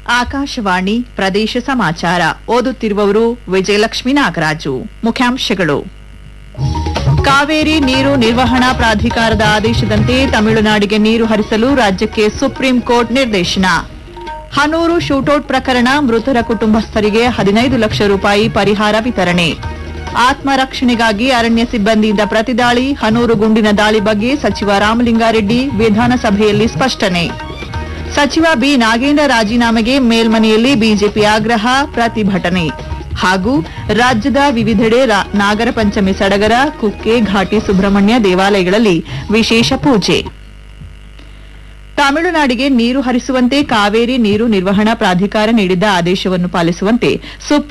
ಆಕಾಶವಾಣಿ ಪ್ರದೇಶ ಸಮಾಚಾರ ಓದುತ್ತಿರುವವರು ವಿಜಯಲಕ್ಷ್ಮಿ ನಾಗರಾಜು ಮುಖ್ಯಾಂಶಗಳು ಕಾವೇರಿ ನೀರು ನಿರ್ವಹಣಾ ಪ್ರಾಧಿಕಾರದ ಆದೇಶದಂತೆ ತಮಿಳುನಾಡಿಗೆ ನೀರು ಹರಿಸಲು ರಾಜ್ಯಕ್ಕೆ ಸುಪ್ರೀಂ ಕೋರ್ಟ್ ನಿರ್ದೇಶನ ಹನೂರು ಶೂಟೌಟ್ ಪ್ರಕರಣ ಮೃತರ ಕುಟುಂಬಸ್ಥರಿಗೆ ಹದಿನೈದು ಲಕ್ಷ ರೂಪಾಯಿ ಪರಿಹಾರ ವಿತರಣೆ ಆತ್ಮರಕ್ಷಣೆಗಾಗಿ ಅರಣ್ಯ ಸಿಬ್ಬಂದಿಯಿಂದ ಪ್ರತಿದಾಳಿ ಹನೂರು ಗುಂಡಿನ ದಾಳಿ ಬಗ್ಗೆ ಸಚಿವ ರಾಮಲಿಂಗಾರೆಡ್ಡಿ ವಿಧಾನಸಭೆಯಲ್ಲಿ ಸ್ಪಷ್ಟನೆ ಸಚಿವ ಬಿ ನಾಗೇಂದ್ರ ರಾಜೀನಾಮೆಗೆ ಮೇಲ್ಮನೆಯಲ್ಲಿ ಬಿಜೆಪಿ ಆಗ್ರಹ ಪ್ರತಿಭಟನೆ ಹಾಗೂ ರಾಜ್ಯದ ವಿವಿಧೆಡೆ ರಾ- ನಾಗರ ಪಂಚಮಿ ಸಡಗರ ಕುಕ್ಕೆ ಘಾಟಿ ಸುಬ್ರಹ್ಮಣ್ಯ ದೇವಾಲಯಗಳಲ್ಲಿ ವಿಶೇಷ ಪೂಜೆ ತಮಿಳುನಾಡಿಗೆ ನೀರು ಹರಿಸುವಂತೆ ಕಾವೇರಿ ನೀರು ನಿರ್ವಹಣಾ ಪ್ರಾಧಿಕಾರ ನೀಡಿದ್ದ ಆದೇಶವನ್ನು ಪಾಲಿಸುವಂತೆ ಸುಪ್ರೀಂ